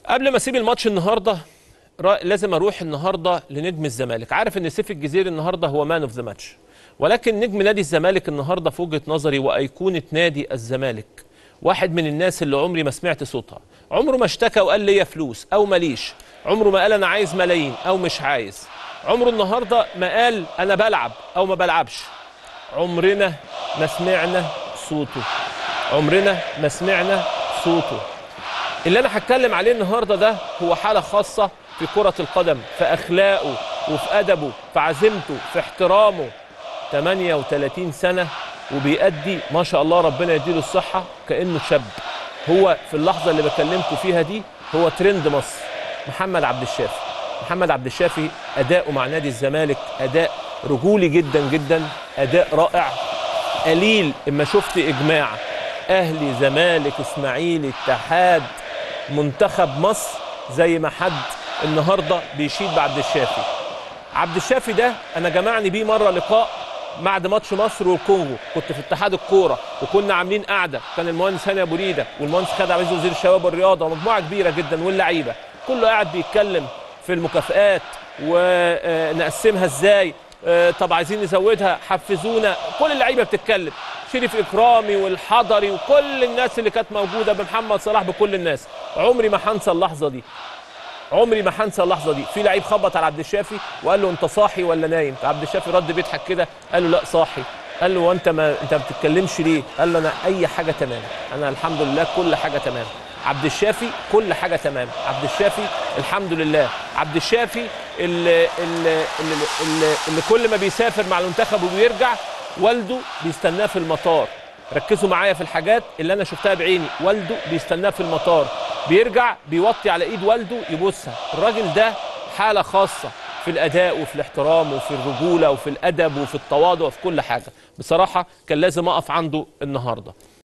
قبل ما اسيب الماتش النهارده را- لازم اروح النهارده لنجم الزمالك عارف ان سيف الجزيري النهارده هو مان اوف ذا ماتش ولكن نجم نادي الزمالك النهارده في وجهه نظري وايقونه نادي الزمالك واحد من الناس اللي عمري ما سمعت صوتها عمره ما اشتكى وقال ليا فلوس او ماليش عمره ما قال انا عايز ملايين او مش عايز عمره النهارده ما قال انا بلعب او ما بلعبش عمرنا ما سمعنا صوته عمرنا ما سمعنا صوته اللي انا هتكلم عليه النهارده ده هو حاله خاصه في كره القدم في اخلاقه وفي ادبه في عزيمته في احترامه 38 سنه وبيأدي ما شاء الله ربنا يديله الصحه كانه شاب هو في اللحظه اللي بكلمكم فيها دي هو ترند مصر محمد عبد الشافي محمد عبد الشافي اداؤه مع نادي الزمالك اداء رجولي جدا جدا اداء رائع قليل اما شفت اجماع اهلي زمالك اسماعيلي اتحاد منتخب مصر زي ما حد النهارده بيشيد بعبد الشافي عبد الشافي ده انا جمعني بيه مره لقاء بعد ماتش مصر والكونغو كنت في اتحاد الكوره وكنا عاملين قعده كان المهندس هاني ابو ريده والمهندس خالد عبد العزيز وزير الشباب والرياضه ومجموعه كبيره جدا واللعيبه كله قاعد بيتكلم في المكافآت ونقسمها ازاي آه، طب عايزين نزودها حفزونا كل اللعيبه بتتكلم شريف اكرامي والحضري وكل الناس اللي كانت موجوده بمحمد صلاح بكل الناس عمري ما هنسى اللحظه دي عمري ما هنسى اللحظه دي في لعيب خبط على عبد الشافي وقال له انت صاحي ولا نايم عبد الشافي رد بيضحك كده قال له لا صاحي قال له وانت ما انت ما بتتكلمش ليه قال له انا اي حاجه تمام انا الحمد لله كل حاجه تمام عبد الشافي كل حاجه تمام عبد الشافي الحمد لله عبد الشافي اللي, اللي, اللي, اللي, اللي كل ما بيسافر مع المنتخب وبيرجع والده بيستناه في المطار ركزوا معايا في الحاجات اللي انا شفتها بعيني والده بيستناه في المطار بيرجع بيوطي على ايد والده يبوسها الراجل ده حاله خاصه في الاداء وفي الاحترام وفي الرجوله وفي الادب وفي التواضع وفي كل حاجه بصراحه كان لازم اقف عنده النهارده